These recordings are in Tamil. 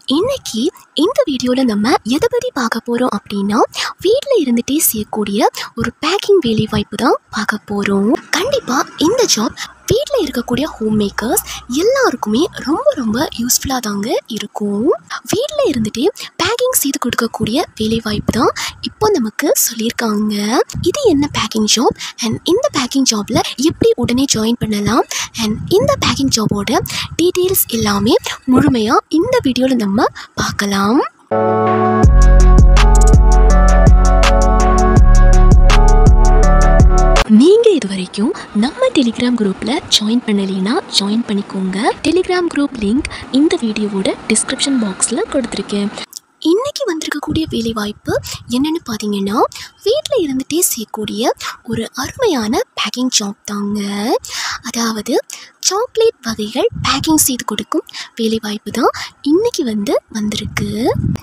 இன்னைக்கு இந்த வீடியோவில் நம்ம எதை பற்றி பார்க்க போகிறோம் அப்படின்னா வீட்டில் இருந்துகிட்டே செய்யக்கூடிய ஒரு பேக்கிங் வேலை வாய்ப்பு தான் பார்க்க போகிறோம் கண்டிப்பாக இந்த ஜாப் வீட்டில் இருக்கக்கூடிய ஹோம் மேக்கர்ஸ் எல்லாருக்குமே ரொம்ப ரொம்ப யூஸ்ஃபுல்லாக தாங்க இருக்கும் வீட்டில் இருந்துகிட்டே பேக்கிங் செய்து கொடுக்கக்கூடிய வேலை வாய்ப்பு தான் இப்போ நமக்கு சொல்லியிருக்காங்க இது என்ன பேக்கிங் ஜாப் அண்ட் இந்த பேக்கிங் ஜாப்பில் எப்படி உடனே ஜாயின் பண்ணலாம் அண்ட் இந்த பேக்கிங் ஜாபோட டீட்டெயில்ஸ் எல்லாமே முழுமையாக இந்த வீடியோவில் நம்ம பார்க்கலாம் நீங்கள் இது வரைக்கும் நம்ம டெலிகிராம் குரூப்பில் ஜாயின் பண்ணலைன்னா ஜாயின் பண்ணிக்கோங்க டெலிகிராம் குரூப் லிங்க் இந்த வீடியோவோட டிஸ்கிரிப்ஷன் பாக்ஸில் கொடுத்துருக்கேன் இன்னைக்கு வந்திருக்கக்கூடிய வேலை வாய்ப்பு என்னன்னு பார்த்தீங்கன்னா வீட்டில் இருந்துகிட்டே செய்யக்கூடிய ஒரு அருமையான பேக்கிங் ஜாப் தாங்க அதாவது சாக்லேட் வகைகள் பேக்கிங் செய்து கொடுக்கும் வேலை வாய்ப்பு தான் இன்னைக்கு வந்து வந்திருக்கு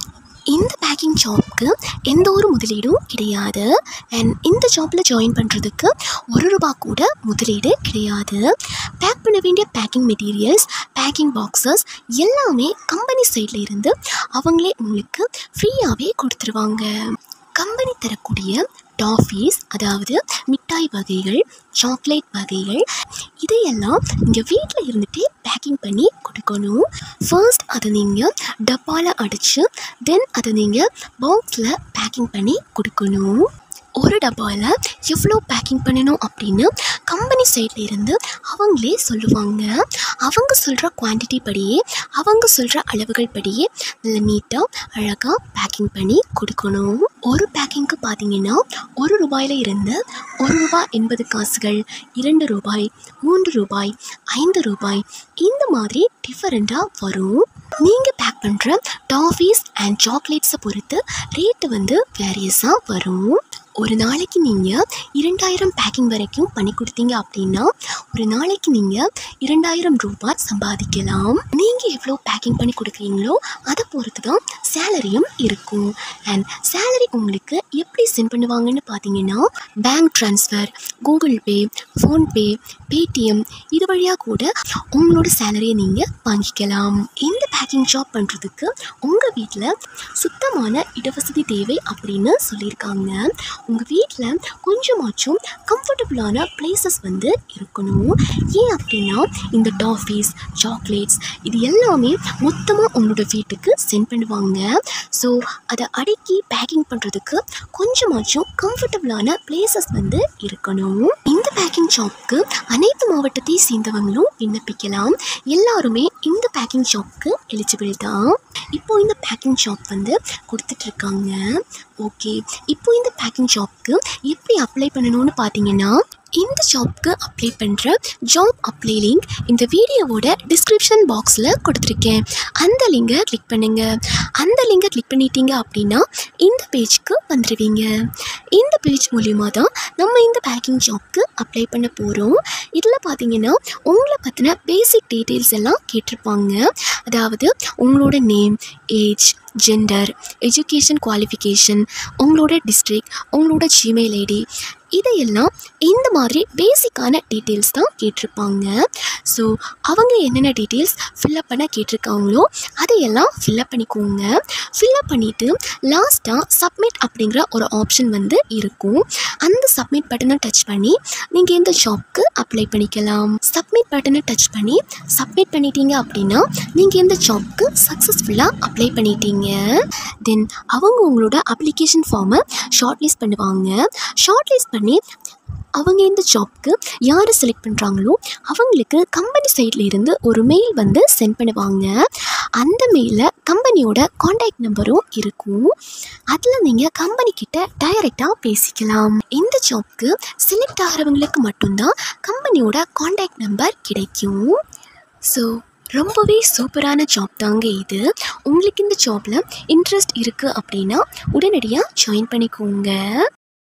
இந்த பேக்கிங் ஜாப்க்கு எந்த ஒரு முதலீடும் கிடையாது அண்ட் இந்த ஜாப்பில் ஜாயின் பண்ணுறதுக்கு ஒரு ரூபா கூட முதலீடு கிடையாது பேக் பண்ண வேண்டிய பேக்கிங் மெட்டீரியல்ஸ் பேக்கிங் பாக்ஸஸ் எல்லாமே கம்பெனி சைடில் இருந்து அவங்களே உங்களுக்கு ஃப்ரீயாகவே கொடுத்துருவாங்க கம்பெனி தரக்கூடிய டாஃபீஸ் அதாவது மிட்டாய் வகைகள் சாக்லேட் வகைகள் இதையெல்லாம் இங்கே வீட்டில் இருந்துகிட்டே பேக்கிங் பண்ணி கொடுக்கணும் ஃபர்ஸ்ட் அதை நீங்கள் டப்பாவில் அடித்து தென் அதை நீங்கள் பாக்ஸில் பேக்கிங் பண்ணி கொடுக்கணும் ஒரு டப்பாவில் எவ்வளோ பேக்கிங் பண்ணணும் அப்படின்னு கம்பெனி சைடில் இருந்து அவங்களே சொல்லுவாங்க அவங்க சொல்கிற குவான்டிட்டி படியே அவங்க சொல்கிற அளவுகள் படியே நல்ல நீட்டாக அழகாக பேக்கிங் பண்ணி கொடுக்கணும் ஒரு பேக்கிங்க்கு பார்த்தீங்கன்னா ஒரு ரூபாயில் இருந்து ஒரு ரூபாய் எண்பது காசுகள் இரண்டு ரூபாய் மூன்று ரூபாய் ஐந்து ரூபாய் இந்த மாதிரி டிஃபரெண்ட்டாக வரும் நீங்கள் பேக் பண்ணுற டாஃபீஸ் அண்ட் சாக்லேட்ஸை பொறுத்து ரேட்டு வந்து வேரியஸாக வரும் ஒரு நாளைக்கு நீங்கள் இரண்டாயிரம் பேக்கிங் வரைக்கும் பண்ணி கொடுத்தீங்க அப்படின்னா ஒரு நாளைக்கு நீங்கள் இரண்டாயிரம் ரூபாய் சம்பாதிக்கலாம் நீங்கள் எவ்வளோ பேக்கிங் பண்ணி கொடுக்குறீங்களோ அதை பொறுத்து தான் சேலரியும் இருக்கும் அண்ட் சேலரி உங்களுக்கு எப்படி சென்ட் பண்ணுவாங்கன்னு பார்த்தீங்கன்னா bank transfer Google Pay PhonePe Paytm இது வழியாக கூட உங்களோட சேலரியை நீங்கள் வாங்கிக்கலாம் இந்த பேக்கிங் ஜாப் பண்ணுறதுக்கு உங்கள் வீட்டில் சுத்தமான இடவசதி தேவை அப்படின்னு சொல்லியிருக்காங்க உங்கள் வீட்டில் கொஞ்சமாச்சும் கம்ஃபர்டபுளான பிளேசஸ் வந்து இருக்கணும் ஏன் அப்படின்னா இந்த டாஃபீஸ் சாக்லேட்ஸ் இது எல்லாமே மொத்தமாக உங்களோட வீட்டுக்கு சென்ட் பண்ணுவாங்க ஸோ அதை அடுக்கி பேக்கிங் பண்ணுறதுக்கு கொஞ்சமாச்சும் கம்ஃபர்டபுளான பிளேசஸ் வந்து இருக்கணும் இந்த பேக்கிங் ஜாப்க்கு அனைத்து மாவட்டத்தை சேர்ந்தவங்களும் விண்ணப்பிக்கலாம் எல்லாருமே இந்த பேக்கிங் ஜாப்க்கு எலிஜிபிள் தான் இப்போ இந்த பேக்கிங் ஜாப் வந்து கொடுத்துட்ருக்காங்க ஓகே இப்போ இந்த பேக்கிங் ஜாப்க்கு எப்படி அப்ளை பண்ணணும்னு பார்த்தீங்கன்னா இந்த ஜாப்க்கு அப்ளை பண்ணுற ஜாப் அப்ளை லிங்க் இந்த வீடியோவோட டிஸ்கிரிப்ஷன் பாக்ஸில் கொடுத்துருக்கேன் அந்த லிங்கை கிளிக் பண்ணுங்கள் அந்த லிங்கை கிளிக் பண்ணிட்டீங்க அப்படின்னா இந்த பேஜ்க்கு வந்துடுவீங்க இந்த பேஜ் மூலிமா தான் நம்ம இந்த பேக்கிங் ஜாப்க்கு அப்ளை பண்ண போகிறோம் இதில் பார்த்தீங்கன்னா உங்களை பற்றின பேசிக் டீட்டெயில்ஸ் எல்லாம் கேட்டிருப்பாங்க அதாவது உங்களோட name age gender education qualification உங்களோட டிஸ்ட்ரிக் உங்களோட ஜிமெயில் ஐடி இதையெல்லாம் இந்த மாதிரி பேசிக்கான டீட்டெயில்ஸ் தான் கேட்டிருப்பாங்க ஸோ அவங்க என்னென்ன டீட்டெயில்ஸ் ஃபில்அப் பண்ண கேட்டிருக்காங்களோ அதையெல்லாம் ஃபில்அப் பண்ணிக்கோங்க ஃபில்அப் பண்ணிவிட்டு லாஸ்ட்டாக சப்மிட் அப்படிங்கிற ஒரு ஆப்ஷன் வந்து இருக்கும் அந்த சப்மிட் பட்டனை டச் பண்ணி நீங்கள் இந்த ஜாப்க்கு அப்ளை பண்ணிக்கலாம் சப்மிட் பட்டனை டச் பண்ணி சப்மிட் பண்ணிட்டீங்க அப்படின்னா நீங்கள் இந்த ஜாப்க்கு சக்ஸஸ்ஃபுல்லாக அப்ளை பண்ணிட்டீங்க தென் அவங்க உங்களோட அப்ளிகேஷன் ஃபார்மை ஷார்ட் லிஸ்ட் பண்ணுவாங்க ஷார்ட் லிஸ்ட் பண்ணி அவங்க இந்த ஜாப்க்கு யாரை செலக்ட் பண்ணுறாங்களோ அவங்களுக்கு கம்பெனி சைடில் இருந்து ஒரு மெயில் வந்து சென்ட் பண்ணுவாங்க அந்த மெயிலில் கம்பெனியோட காண்டாக்ட் நம்பரும் இருக்கும் அதில் நீங்கள் கம்பெனிக்கிட்ட டைரெக்டாக பேசிக்கலாம் இந்த ஜாப்க்கு செலக்ட் ஆகிறவங்களுக்கு மட்டும்தான் கம்பெனியோட காண்டாக்ட் நம்பர் கிடைக்கும் ஸோ ரொம்பவே சூப்பரான ஜாப் தாங்க இது உங்களுக்கு இந்த ஜாப்பில் இன்ட்ரெஸ்ட் இருக்குது அப்படின்னா உடனடியாக ஜாயின் பண்ணிக்கோங்க